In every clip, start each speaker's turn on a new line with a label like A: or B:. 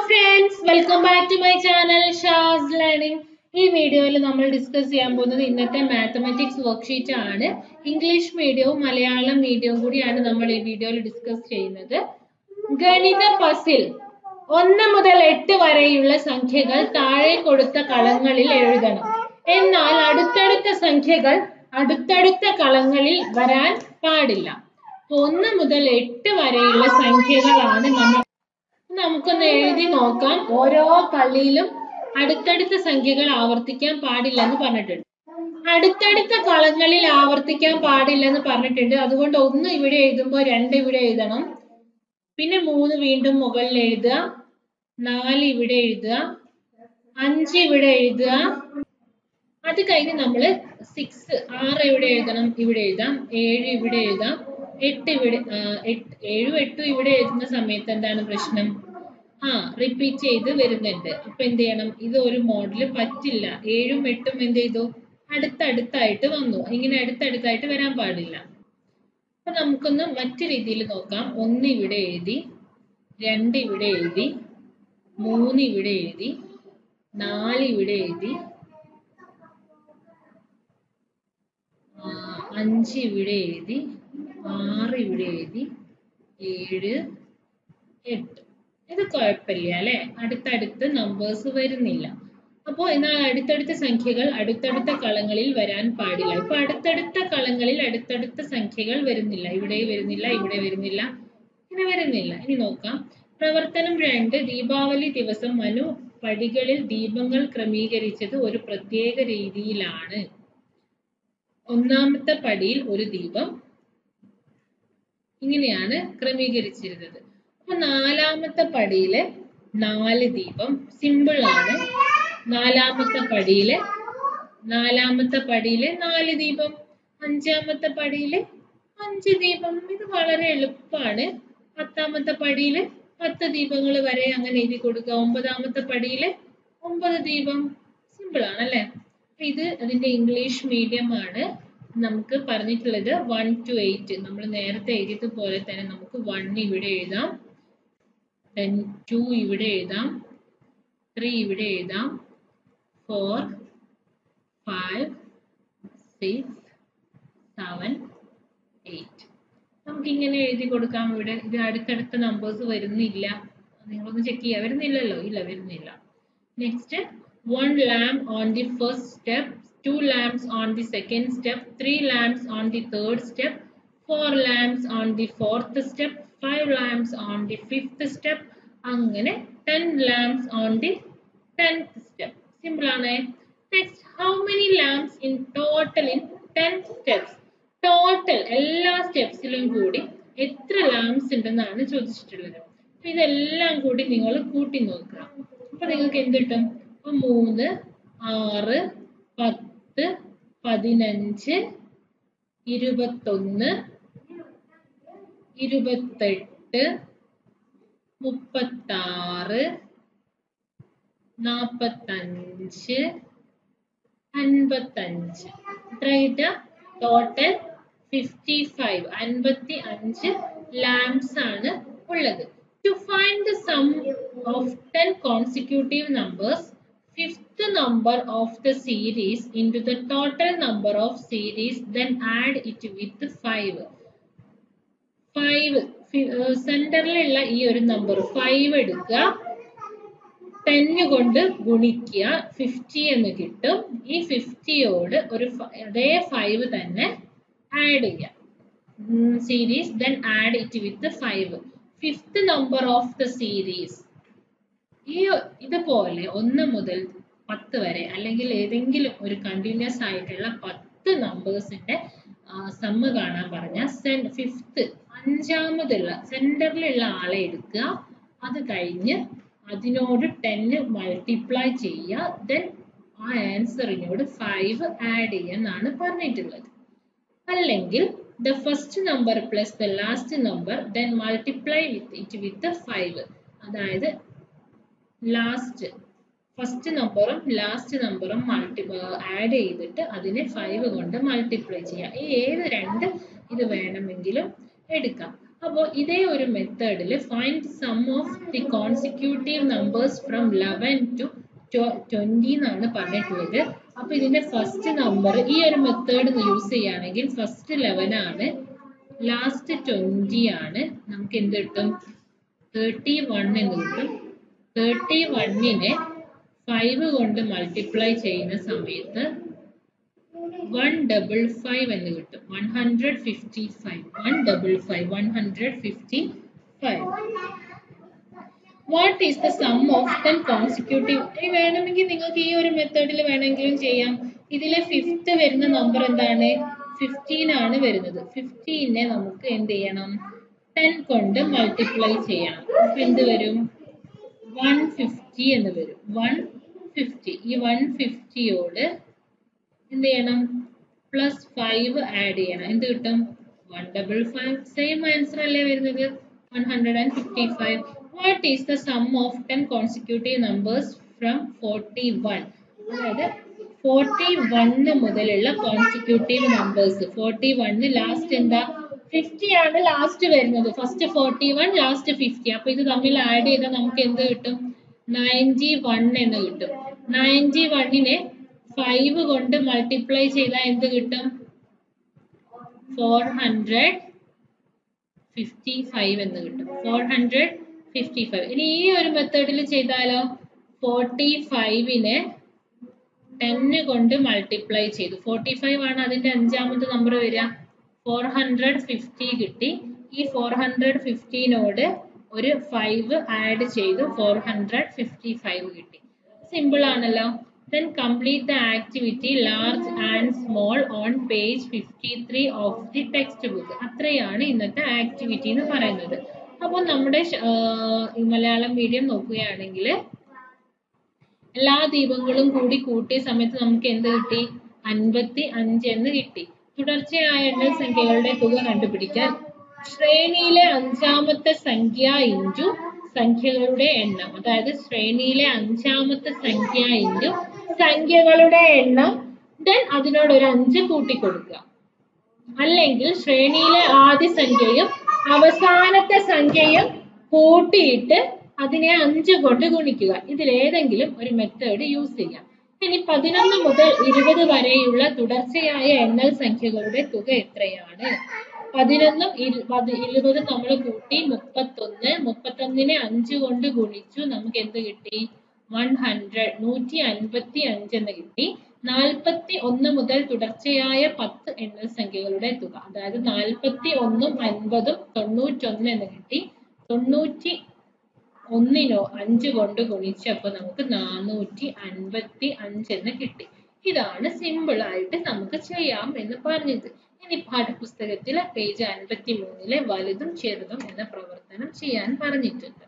A: Friends welcome back to my channel Shaz's learning ഈ വീഡിയോയിൽ നമ്മൾ ഡിസ്കസ് ചെയ്യാൻ പോകുന്നത് ഇന്നത്തെ മാത്തമാറ്റിക്സ് വർക്ക്ഷീറ്റ് ആണ് ഇംഗ്ലീഷ് മീഡിയവും മലയാളം മീഡിയവും കൂടിയാണ് നമ്മൾ ഈ വീഡിയോയിൽ ഡിസ്കസ് ചെയ്യുന്നത് ഗണിത പസിൽ ഒന്ന് മുതൽ എട്ട് വരെയുള്ള സംഖ്യകൾ താഴെ കൊടുത്ത കളങ്ങളിൽ എഴുതണം എന്നാൽ അടുത്തടുത്ത സംഖ്യകൾ അടുത്തടുത്ത കളങ്ങളിൽ വരാൻ പാടില്ല ഒന്ന് മുതൽ എട്ട് വരെയുള്ള സംഖ്യകളാണ് നമ്മൾ നമുക്കൊന്ന് എഴുതി നോക്കാം ഓരോ കളിയിലും അടുത്തടുത്ത സംഖ്യകൾ ആവർത്തിക്കാൻ പാടില്ല എന്ന് പറഞ്ഞിട്ടുണ്ട് അടുത്തടുത്ത കളങ്ങളിൽ ആവർത്തിക്കാൻ പാടില്ല എന്ന് പറഞ്ഞിട്ടുണ്ട് അതുകൊണ്ട് ഒന്ന് ഇവിടെ എഴുതുമ്പോൾ രണ്ട് ഇവിടെ എഴുതണം പിന്നെ മൂന്ന് വീണ്ടും മുകളിൽ എഴുതുക നാല് ഇവിടെ എഴുതുക അഞ്ച് ഇവിടെ എഴുതുക അത് കഴിഞ്ഞ് നമ്മൾ സിക്സ് ആറ് ഇവിടെ എഴുതണം ഇവിടെ എഴുതാം ഏഴ് ഇവിടെ എഴുതാം എട്ട് ഇവിടെ ആ, എട്ട് ഏഴും എട്ടും ഇവിടെ എഴുതുന്ന സമയത്ത് എന്താണ് പ്രശ്നം ആ റിപ്പീറ്റ് ചെയ്ത് വരുന്നുണ്ട് അപ്പൊ എന്ത് ചെയ്യണം ഇത് ഒരു മോഡല് പറ്റില്ല ഏഴും എട്ടും എന്ത് ചെയ്തു അടുത്തടുത്തായിട്ട് വന്നു ഇങ്ങനെ അടുത്തടുത്തായിട്ട് വരാൻ പാടില്ല അപ്പൊ നമുക്കൊന്ന് മറ്റു രീതിയിൽ നോക്കാം ഒന്ന് ഇവിടെ എഴുതി രണ്ട് ഇവിടെ എഴുതി മൂന്ന് ഇവിടെ എഴുതി നാല് ഇവിടെ എഴുതി ആ, അഞ്ച് ഇവിടെ എഴുതി ആറ് ഇവിടെ എഴുതി ഏഴ് എട്ട് ഇത് കുഴപ്പമില്ല അല്ലെ അടുത്തടുത്ത് നമ്പേഴ്സ് വരുന്നില്ല അപ്പോ എന്നാൽ അടുത്തടുത്ത സംഖ്യകൾ അടുത്തടുത്ത കളങ്ങളിൽ വരാൻ പാടില്ല ഇപ്പൊ അടുത്തടുത്ത കളങ്ങളിൽ അടുത്തടുത്ത സംഖ്യകൾ വരുന്നില്ല ഇവിടെ വരുന്നില്ല ഇവിടെ വരുന്നില്ല ഇങ്ങനെ വരുന്നില്ല ഇനി നോക്കാം പ്രവർത്തനം രണ്ട് ദീപാവലി ദിവസം മനു പടികളിൽ ദീപങ്ങൾ ക്രമീകരിച്ചത് ഒരു പ്രത്യേക രീതിയിലാണ് ഒന്നാമത്തെ പടിയിൽ ഒരു ദീപം ഇങ്ങനെയാണ് ക്രമീകരിച്ചിരുന്നത് അപ്പൊ നാലാമത്തെ പടിയില് നാല് ദീപം സിമ്പിൾ ആണ് നാലാമത്തെ പടിയില് നാലാമത്തെ പടിയില് നാല് ദീപം അഞ്ചാമത്തെ പടിയില് അഞ്ച് ദീപം ഇത് വളരെ എളുപ്പമാണ് പത്താമത്തെ പടിയില് പത്ത് ദീപങ്ങൾ വരെ അങ്ങനെ എഴുതി കൊടുക്കുക ഒമ്പതാമത്തെ പടിയില് ഒമ്പത് ദീപം സിമ്പിൾ ആണ് അല്ലെ ഇത് അതിന്റെ ഇംഗ്ലീഷ് മീഡിയം ആണ് നമുക്ക് പറഞ്ഞിട്ടുള്ളത് വൺ ടു എയ്റ്റ് നമ്മൾ നേരത്തെ എഴുതിയതുപോലെ തന്നെ നമുക്ക് വൺ ഇവിടെ എഴുതാം then ടു ഇവിടെ എഴുതാം ത്രീ ഇവിടെ എഴുതാം four five six seven eight നമുക്ക് ഇങ്ങനെ എഴുതി കൊടുക്കാം ഇവിടെ ഇത് അടുത്തടുത്ത നമ്പേഴ്സ് വരുന്നില്ല നിങ്ങളൊന്ന് ചെക്ക് ചെയ്യുക വരുന്നില്ലല്ലോ ഇല്ല വരുന്നില്ല next one lamp on the first step two lamps on the second step three lamps on the third step four lamps on the fourth step five lamps on the fifth step അങ്ങനെ ten lamps on the tenth step simple ആണ് next how many lamps in total in ten steps total എല്ലാ സ്റ്റെപ്സിലും കൂടി എത്ര lamps ഉണ്ടെന്നാണ് ചോദിച്ചിട്ടുള്ളത് അപ്പൊ ഇതെല്ലാം കൂടി നിങ്ങൾ കൂട്ടി നോക്കുക അപ്പൊ നിങ്ങൾക്ക് എന്ത് കിട്ടും അപ്പൊ മൂന്ന് ആറ് പത്ത് പതിനഞ്ച് ഇരുപത്തൊന്ന് ഇരുപത്തെട്ട് മുപ്പത്താറ് നാപ്പത്തഞ്ച് അൻപത്തഞ്ച് എത്ര ടോട്ടൽ ഫിഫ്റ്റി ഫൈവ് അൻപത്തി അഞ്ച് ലാംപ്സ് ആണ് ഉള്ളത് to find the sum of ten consecutive numbers fifth number of the series into the total number of series then add it with 5 5 സെന്ററിലുള്ള ഈ ഒരു നമ്പർ ഫൈവ് എടുക്കുക ടെന്ന് കൊണ്ട് ഗുണിക്കുക ഫിഫ്റ്റി എന്ന് കിട്ടും ഈ ഫിഫ്റ്റിയോട് ഒരു ഫ- അതേ ഫൈവ് തന്നെ ആഡ് ചെയ്യാം series then add it with five fifth number of the series ഈ ഇതുപോലെ ഒന്ന് മുതൽ പത്ത് വരെ അല്ലെങ്കിൽ ഏതെങ്കിലും ഒരു കണ്ടിന്യൂസ് ആയിട്ടുള്ള പത്ത് നമ്പേഴ്സിന്റെ സമ്മ് കാണാൻ പറഞ്ഞ ഫിഫ്ത്ത് അഞ്ചാമതുള്ള സെന്ററിലുള്ള ആളെ എടുക്കുക അത് കഴിഞ്ഞ് അതിനോട് ടെന്ന് മൾട്ടിപ്ലൈ ചെയ്യുക ദെൻ ആ ആൻസറിനോട് ഫൈവ് ആഡ് ചെയ്യാന്നാണ് പറഞ്ഞിട്ടുള്ളത് അല്ലെങ്കിൽ the first number plus the last number then multiply with it with five അതായത് ലാസ്റ്റ് ഫസ്റ്റ് നമ്പറും ലാസ്റ്റ് നമ്പറും മൾട്ടി ആഡ് ചെയ്തിട്ട് അതിനെ ഫൈവ് കൊണ്ട് മൾട്ടിപ്ലൈ ചെയ്യാം ഈ ഏത് രണ്ട് ഇത് വേണമെങ്കിലും എടുക്കാം അപ്പോൾ ഇതേ ഒരു മെത്തേഡിൽ find sum of the consecutive numbers from eleven to twenty എന്നാണ് പറഞ്ഞിട്ടുള്ളത് അപ്പൊ ഇതിന്റെ ഫസ്റ്റ് നമ്പർ ഈ ഒരു മെത്തേഡ് യൂസ് ചെയ്യുകയാണെങ്കിൽ ഫസ്റ്റ് ലെവൻ ആണ് ലാസ്റ്റ് ട്വന്റി ആണ് നമുക്ക് എന്ത് കിട്ടും തേർട്ടി വൺ എന്ന് കിട്ടും തേർട്ടി വണ്ണിനെ ഫൈവ് കൊണ്ട് മൾട്ടിപ്ലൈ ചെയ്യുന്ന സമയത്ത് വൺ ഡബിൾ ഫൈവ് എന്ന് കിട്ടും one hundred fifty five one double five one hundred fifty five what is the sum of ten consecutive വേണമെങ്കിൽ നിങ്ങൾക്ക് ഈ ഒരു മെത്തേഡിൽ വേണമെങ്കിലും ചെയ്യാം ഇതിലെ ഫിഫ്ത്ത് വരുന്ന നമ്പർ എന്താണ് ഫിഫ്റ്റീൻ ആണ് വരുന്നത് ഫിഫ്റ്റീനെ നമുക്ക് എന്ത് ചെയ്യണം ടെൻ കൊണ്ട് മൾട്ടിപ്ലൈ ചെയ്യണം അപ്പൊ എന്ത് വരും വൺ ഫിഫ്റ്റി എന്ന് വരും വൺ ഫിഫ്റ്റി ഈ വൺ ഫിഫ്റ്റിയോട് എന്ത് ചെയ്യണം പ്ലസ് ഫൈവ് ആഡ് ചെയ്യണം എന്ത് കിട്ടും one double five same answer അല്ലേ വരുന്നത് one hundred and fifty five what is the sum of ten consecutive numbers from forty one അതായത് ഫോർട്ടി വണ്ണ് മുതലുള്ള consecutive numbers forty one last എന്താ fifty ആണ് last വരുന്നത് first forty one last fifty അപ്പൊ ഇത് തമ്മിൽ ആഡ് ചെയ്താൽ നമുക്ക് എന്ത് കിട്ടും നയൻറ്റി വൺ എന്ന് കിട്ടും നയൻറ്റി വണ്ണിനെ ഫൈവ് കൊണ്ട് മൾട്ടിപ്ലൈ ചെയ്താൽ എന്ത് കിട്ടും ഫോർ ഹൺഡ്രഡ് ഫിഫ്റ്റി ഫൈവ് എന്ന് കിട്ടും ഫോർ ഹൺഡ്രഡ് ഫിഫ്റ്റി ഫൈവ് ഇനി ഈ ഒരു മെത്തേഡിൽ ചെയ്താലോ ഫോർട്ടി ഫൈവിനെ ടെന്ന് കൊണ്ട് മൾട്ടിപ്ലൈ ചെയ്തു ഫോർട്ടി ഫൈവ് ആണ് അതിന്റെ അഞ്ചാമത്തെ നമ്പർ വരിക ഫോർ ഹൺഡ്രഡ് ഫിഫ്റ്റി കിട്ടി ഈ ഫോർ ഹൺഡ്രഡ് ഫിഫ്റ്റീനോട് ഒരു ഫൈവ് ആഡ് ചെയ്തു ഫോർ ഹൺഡ്രഡ് ഫിഫ്റ്റി ഫൈവ് കിട്ടി സിമ്പിൾ ആണല്ലോ then complete the activity large and small on page fifty three of the text book അത്രയാണ് ഇന്നത്തെ ആക്ടിവിറ്റി എന്ന് പറയുന്നത് അപ്പോൾ നമ്മുടെ മലയാളം മീഡിയം നോക്കുകയാണെങ്കിൽ എല്ലാ ദീപങ്ങളും കൂടി കൂട്ടിയ സമയത്ത് നമുക്ക് എന്ത് കിട്ടി അൻപത്തി അഞ്ച് എന്ന് കിട്ടി തുടർച്ചയായ എണ്ണൽ സംഖ്യകളുടെ തുക കണ്ടുപിടിക്കാൻ ശ്രേണിയിലെ അഞ്ചാമത്തെ സംഖ്യ ഇൻറ്റു സംഖ്യകളുടെ എണ്ണം അതായത് ശ്രേണിയിലെ അഞ്ചാമത്തെ സംഖ്യ ഇൻറ്റു സംഖ്യകളുടെ എണ്ണം ദെൻ അതിനോട് ഒരു അഞ്ച് കൂട്ടിക്കൊടുക്കുക അല്ലെങ്കിൽ ശ്രേണിയിലെ ആദ്യ സംഖ്യയും അവസാനത്തെ സംഖ്യയും കൂട്ടിയിട്ട് അതിനെ അഞ്ച് കൊണ്ട് ഗുണിക്കുക ഇതിലേതെങ്കിലും ഒരു മെത്തേഡ് യൂസ് ചെയ്യാം ഇനി പതിനൊന്ന് മുതൽ ഇരുപത് വരെയുള്ള തുടർച്ചയായ എണ്ണൽ സംഖ്യകളുടെ തുക എത്രയാണ് പതിനൊന്നും ഇരുപതും നമ്മൾ കൂട്ടി മുപ്പത്തൊന്ന് മുപ്പത്തൊന്നിനെ അഞ്ച് കൊണ്ട് ഗുണിച്ചു നമുക്ക് എന്ത് കിട്ടി വൺ ഹൺഡ്രഡ് നൂറ്റി അൻപത്തി അഞ്ച് എന്ന് കിട്ടി നാൽപ്പത്തി ഒന്ന് മുതൽ തുടർച്ചയായ പത്ത് എണ്ണൽ സംഖ്യകളുടെ തുക അതായത് നാൽപ്പത്തി ഒന്നും അൻപതും തൊണ്ണൂറ്റൊന്ന് എന്ന് കിട്ടി തൊണ്ണൂറ്റി ഒന്നിനോ അഞ്ച് കൊണ്ട് ഗുണിച്ചപ്പോൾ നമുക്ക് നാനൂറ്റി അൻപത്തി അഞ്ച് എന്ന് കിട്ടി ഇതാണ് സിമ്പിൾ ആയിട്ട് നമുക്ക് ചെയ്യാം എന്ന് പറഞ്ഞത് ഇനി പാഠപുസ്തകത്തിലെ പേജ് അൻപത്തി മൂന്നിലെ വലുതും ചെറുതും എന്ന പ്രവർത്തനം ചെയ്യാൻ പറഞ്ഞിട്ടുണ്ട്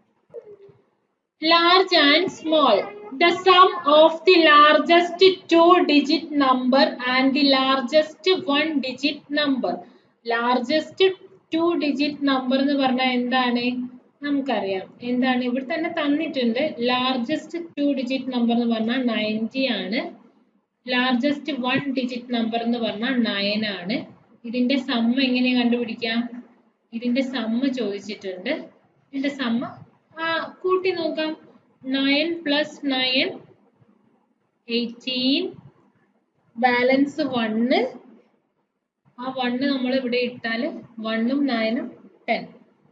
A: large and small. The sum of the largest two digit number and the largest one digit number. Largest two digit number എന്ന് പറഞ്ഞാൽ എന്താണ് നമുക്കറിയാം എന്താണ് ഇവിടെ തന്നെ തന്നിട്ടുണ്ട് ലാർജസ്റ്റ് ടു ഡിജിറ്റ് നമ്പർ എന്ന് പറഞ്ഞാൽ നയൻറ്റി ആണ് ലാർജസ്റ്റ് വൺ ഡിജിറ്റ് നമ്പർ എന്ന് പറഞ്ഞാൽ നയൻ ആണ് ഇതിന്റെ സമ്മ എങ്ങനെ കണ്ടുപിടിക്കാം ഇതിന്റെ സമ്മ ചോദിച്ചിട്ടുണ്ട് ഇതിന്റെ സമ്മ ആ കൂട്ടി നോക്കാം nine plus nine eighteen balance one ആ വണ്ണ് നമ്മൾ ഇവിടെ ഇട്ടാൽ വണ്ണും നയനും ടെൻ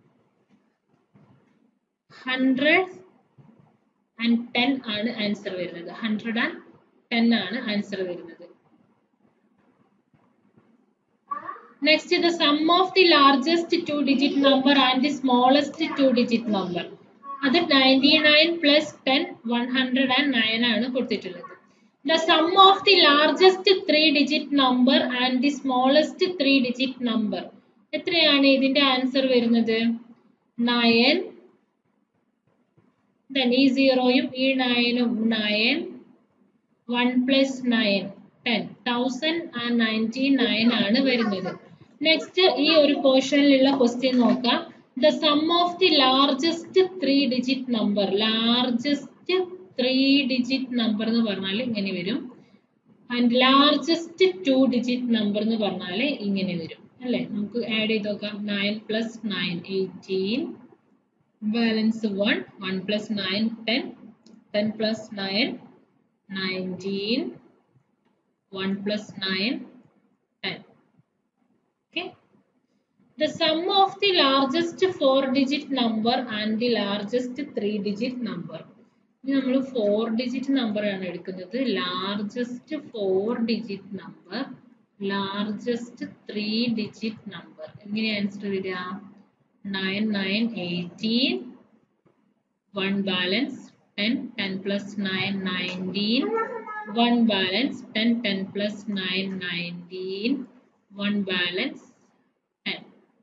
A: ഹൺഡ്രഡ് ആൻഡ് ടെൻ ആണ് ആൻസർ വരുന്നത് ഹൺഡ്രഡ് ആൻഡ് ടെൻ ആണ് ആൻസർ വരുന്നത് next the sum of the largest two digit number and the smallest two digit number അത് 99 plus 10 109 ആണ് കൊടുത്തിട്ടുള്ളത് the sum of the largest three digit number and the smallest three digit number എത്രയാണ് ഇതിന്റെ answer വരുന്നത് nine then ഈ സീറോയും ഈ നയനും nine one plus nine ten thousand and ninety nine ആണ് വരുന്നത് നെക്സ്റ്റ് ഈ ഒരു പോർഷനിലുള്ള ക്വസ്റ്റ്യൻ നോക്കാം the sum of the largest three digit number largest three digit number എന്ന് പറഞ്ഞാൽ ഇങ്ങനെ വരും and largest two digit number എന്ന് പറഞ്ഞാൽ ഇങ്ങനെ വരും അല്ലേ നമുക്ക് ആഡ് ചെയ്ത് നോക്കാം nine plus nine eighteen balance one one plus nine ten ten plus nine nineteen one plus nine ten okay The sum of the largest four digit number and the largest three digit number. ഇനി നമ്മൾ four digit number ആണ് എടുക്കുന്നത് largest four digit number largest three digit number എങ്ങനെ answer വരിക nine nine eighteen one balance ten ten plus nine nineteen one balance ten ten plus nine nineteen one balance ten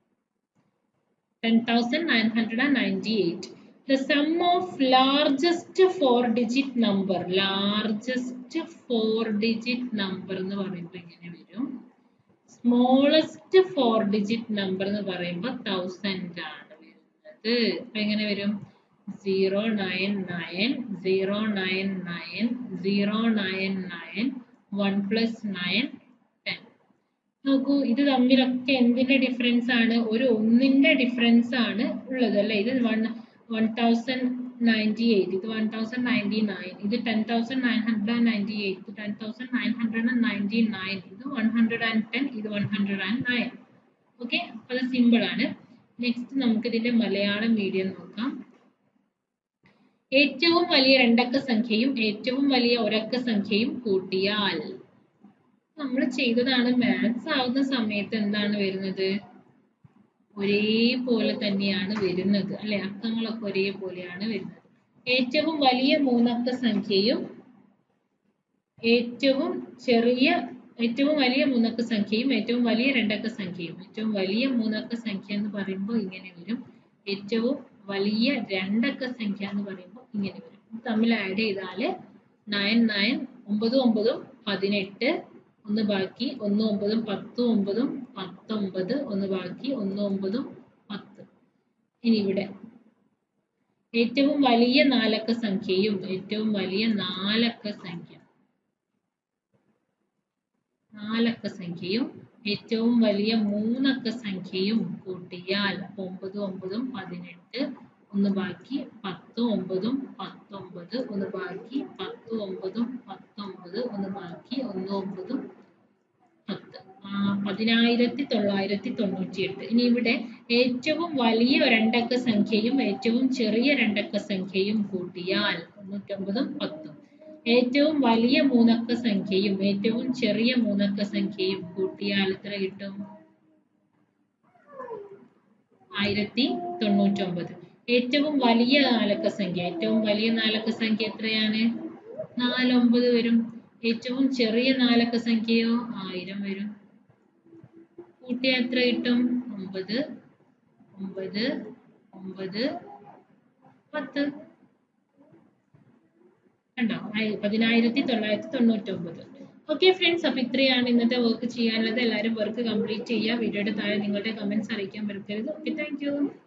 A: 10,998. The sum of largest four digit number, largest four digit number എന്ന് പറയുമ്പോൾ ഇങ്ങനെ വരും smallest four digit number എന്ന് പറയുമ്പോൾ thousand ആണ് വരുന്നത് അപ്പൊ എങ്ങനെ വരും zero nine nine zero nine nine zero nine nine one plus nine ten നോക്കൂ ഇത് തമ്മിലൊക്കെ എന്തിന്റെ ഡിഫറൻസ് ആണ് ഒരു ഒന്നിന്റെ ഡിഫറൻസ് ആണ് ഉള്ളത് അല്ലെ ഇത് one one thousand ninety eight ഇത് വൺ തൗസൻഡ് നയൻറ്റി നയൻ ഇത് ten thousand nine hundred and ninety eight ഇത് ten thousand nine hundred and ninety nine ഇത് വൺ ഹൺഡ്രഡ് ആൻഡ് ടെൻ ഇത് one hundred and nine okay അപ്പൊ അത് simple ആണ് next നമുക്ക് ഇതിന്റെ മലയാളം മീഡിയം നോക്കാം ഏറ്റവും വലിയ രണ്ടക്ക സംഖ്യയും ഏറ്റവും വലിയ ഒരക്ക സംഖ്യയും കൂട്ടിയാൽ നമ്മൾ ചെയ്തതാണ് മാത്സ് ആവുന്ന സമയത്ത് എന്താണ് വരുന്നത് ഒരേപോലെ തന്നെയാണ് വരുന്നത് അല്ലെ അക്കങ്ങളൊക്കെ ഒരേപോലെയാണ് വരുന്നത് ഏറ്റവും വലിയ മൂന്നക്ക സംഖ്യയും ഏറ്റവും ചെറിയ ഏറ്റവും വലിയ മൂന്നക്ക സംഖ്യയും ഏറ്റവും വലിയ രണ്ടക്ക സംഖ്യയും ഏറ്റവും വലിയ മൂന്നക്ക സംഖ്യ എന്ന് പറയുമ്പോൾ ഇങ്ങനെ വരും ഏറ്റവും വലിയ രണ്ടക്ക സംഖ്യ എന്ന് പറയുമ്പോൾ ഇങ്ങനെ വരും ഇത് തമ്മിൽ ആഡ് ചെയ്താല് നയൻ നയൻ ഒമ്പതും ഒമ്പതും പതിനെട്ട് ഒന്ന് ബാക്കി ഒന്ന് ഒമ്പതും പത്തും ഒമ്പതും പത്തൊമ്പത് ഒന്ന് ബാക്കി ഒന്ന് ഒമ്പതും പത്ത് ഇനി ഇവിടെ ഏറ്റവും വലിയ നാലക്ക സംഖ്യയും ഏറ്റവും വലിയ നാലക്ക സംഖ്യ നാലക്ക സംഖ്യയും ഏറ്റവും വലിയ മൂന്നക്ക സംഖ്യയും കൂട്ടിയാൽ അപ്പൊ ഒമ്പതും ഒമ്പതും പതിനെട്ട് ഒന്ന് ബാക്കി പത്തും ഒമ്പതും പത്തൊമ്പത് ഒന്ന് ബാക്കി പത്തും ഒമ്പതും പത്തൊമ്പത് ഒന്ന് ബാക്കി ഒന്ന് ഒമ്പതും പത്ത് ആ പതിനായിരത്തി തൊള്ളായിരത്തി തൊണ്ണൂറ്റി എട്ട് ഇനി ഇവിടെ ഏറ്റവും വലിയ രണ്ടക്ക സംഖ്യയും ഏറ്റവും ചെറിയ രണ്ടക്ക സംഖ്യയും കൂട്ടിയാൽ തൊണ്ണൂറ്റൊമ്പതും പത്തും ഏറ്റവും വലിയ മൂന്നക്ക സംഖ്യയും ഏറ്റവും ചെറിയ മൂന്നക്ക സംഖ്യയും കൂട്ടിയാൽ എത്ര കിട്ടും ആയിരത്തി തൊണ്ണൂറ്റൊമ്പത് ഏറ്റവും വലിയ നാലക്ക സംഖ്യ ഏറ്റവും വലിയ നാലക്ക സംഖ്യ എത്രയാണ് നാലൊമ്പത് വരും ഏറ്റവും ചെറിയ നാലക്ക സംഖ്യയോ ആയിരം വരും കൂട്ടിയാൽ എത്ര കിട്ടും ഒമ്പത് ഒമ്പത് ഒമ്പത് പത്ത് കണ്ടോ ആയി- പതിനായിരത്തി തൊള്ളായിരത്തി തൊണ്ണൂറ്റി ഒമ്പത് ഓക്കെ ഫ്രണ്ട്സ് അപ്പൊ ഇത്രയാണ് ഇന്നത്തെ വർക്ക് ചെയ്യാനുള്ളത് എല്ലാവരും വർക്ക് കംപ്ലീറ്റ് ചെയ്യുക വീഡിയോയുടെ താഴെ നിങ്ങളുടെ കമന്റ്സ് അറിയിക്കാൻ മറക്കരുത് ഓക്കെ താങ്ക് യു